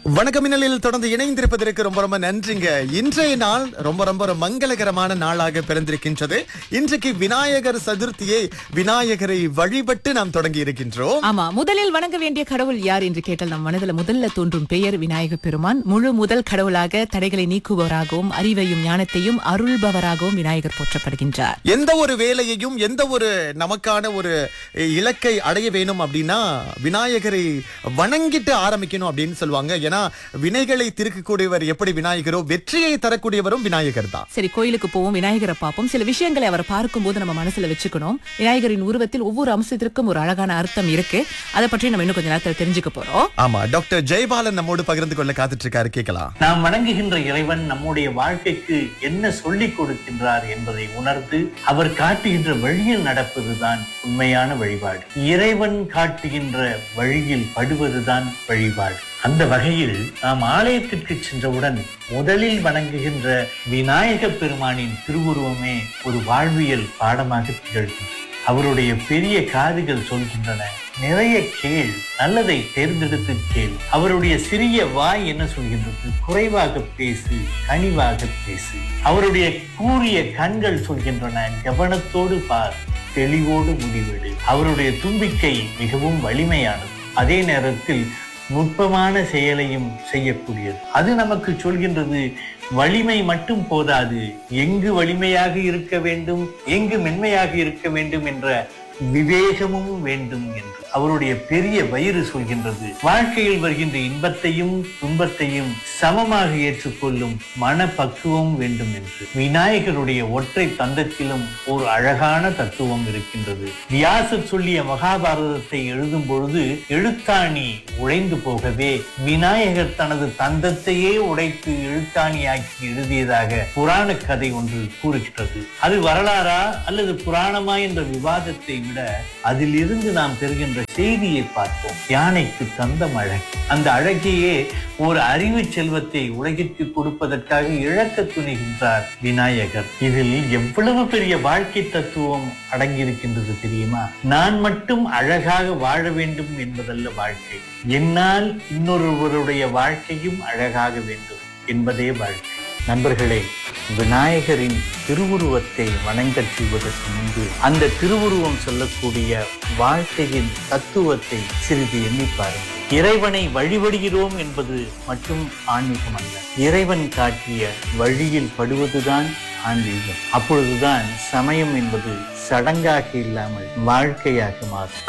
வணக்கம் மின்னலில் தொடர்ந்து இணைந்திருப்பதற்கு ரொம்ப ரொம்ப நன்றிங்க இன்றைய நாள் ரொம்ப ரொம்ப ஒரு மங்களகரமான நாளாக பிறந்திருக்கின்றது இன்றைக்கு விநாயகர் சதுர்த்தியை விநாயகரை வழிபட்டு நாம் தொடங்கி இருக்கின்றோம் ஆமா முதலில் வணங்க வேண்டிய கடவுள் யார் என்று கேட்டால் நம் மனதில் முதல்ல தோன்றும் பெயர் விநாயக பெருமான் முழு முதல் கடவுளாக தடைகளை நீக்குபவராகவும் அறிவையும் ஞானத்தையும் அருள்பவராகவும் விநாயகர் போற்றப்படுகின்றார் எந்த ஒரு வேலையையும் எந்த ஒரு நமக்கான ஒரு இலக்கை அடைய வேணும் அப்படின்னா விநாயகரை வணங்கிட்டு ஆரம்பிக்கணும் அப்படின்னு சொல்லுவாங்க ஏன்னா வினைகளை திருக்கக்கூடியவர் எப்படி விநாயகரோ வெற்றியை தரக்கூடியவரும் விநாயகர் தான் சரி கோயிலுக்கு போவோம் விநாயகரை பார்ப்போம் சில விஷயங்களை அவர் பார்க்கும்போது நம்ம மனசுல வச்சுக்கணும் விநாயகரின் உருவத்தில் ஒவ்வொரு அம்சத்திற்கும் ஒரு அழகான அர்த்தம் இருக்கு அதை பற்றி நம்ம இன்னும் கொஞ்ச நேரத்தில் தெரிஞ்சுக்க போறோம் ஆமா டாக்டர் ஜெயபாலன் நம்மோடு பகிர்ந்து கொள்ள காத்துட்டு இருக்காரு கேட்கலாம் நாம் வணங்குகின்ற இறைவன் நம்முடைய வாழ்க்கைக்கு என்ன சொல்லிக் கொடுக்கின்றார் என்பதை உணர்ந்து அவர் காட்டுகின்ற வழியில் நடப்பதுதான் உண்மையான வழிபாடு இறைவன் காட்டுகின்ற வழியில் படுவதுதான் வழிபாடு அந்த வகையில் நாம் ஆலயத்திற்கு சென்றவுடன் முதலில் வணங்குகின்ற விநாயக பெருமானின் திருவுருவமே ஒரு வாழ்வியல் பாடமாக திகழ்கின்றது அவருடைய பெரிய காதுகள் சொல்கின்றன நிறைய கேள் நல்லதை தேர்ந்தெடுத்து கேள் அவருடைய சிறிய வாய் என்ன சொல்கின்றது குறைவாக பேசு கனிவாக பேசு அவருடைய கூறிய கண்கள் சொல்கின்றன கவனத்தோடு பார் தெளிவோடு முடிவெடு அவருடைய தும்பிக்கை மிகவும் வலிமையானது அதே நேரத்தில் நுட்பமான செயலையும் செய்யக்கூடியது அது நமக்கு சொல்கின்றது வலிமை மட்டும் போதாது எங்கு வலிமையாக இருக்க வேண்டும் எங்கு மென்மையாக இருக்க வேண்டும் என்ற விவேகமும் வேண்டும் என்று அவருடைய பெரிய வயிறு சொல்கின்றது வாழ்க்கையில் வருகின்ற இன்பத்தையும் துன்பத்தையும் சமமாக ஏற்றுக்கொள்ளும் மனப்பக்குவம் வேண்டும் என்று விநாயகருடைய ஒற்றை தந்தத்திலும் ஒரு அழகான தத்துவம் இருக்கின்றது வியாசர் சொல்லிய மகாபாரதத்தை எழுதும் பொழுது எழுத்தாணி உடைந்து போகவே விநாயகர் தனது தந்தத்தையே உடைத்து எழுத்தாணியாக்கி எழுதியதாக புராண கதை ஒன்று கூறுகிறது அது வரலாறா அல்லது புராணமா என்ற விவாதத்தை விட அதில் இருந்து நாம் பெறுகின்ற செய்தியை பார்ப்போம் யானைக்கு தந்தம் அழகு அந்த அழகையே ஒரு அறிவு செல்வத்தை உலகிற்கு கொடுப்பதற்காக இழக்க துணிகின்றார் விநாயகர் இதில் எவ்வளவு பெரிய வாழ்க்கை தத்துவம் அடங்கியிருக்கின்றது தெரியுமா நான் மட்டும் அழகாக வாழ வேண்டும் என்பதல்ல வாழ்க்கை என்னால் இன்னொருவருடைய வாழ்க்கையும் அழகாக வேண்டும் என்பதே வாழ்க்கை நண்பர்களே விநாயகரின் திருவுருவத்தை வணங்கச் செய்வதற்கு முன்பு அந்த திருவுருவம் சொல்லக்கூடிய வாழ்க்கையின் தத்துவத்தை சிறிது எண்ணி பாருங்கள் இறைவனை வழிபடுகிறோம் என்பது மட்டும் ஆன்மீகம் அல்ல இறைவன் காட்டிய வழியில் படுவதுதான் ஆன்மீகம் அப்பொழுதுதான் சமயம் என்பது சடங்காக இல்லாமல் வாழ்க்கையாக மாறும்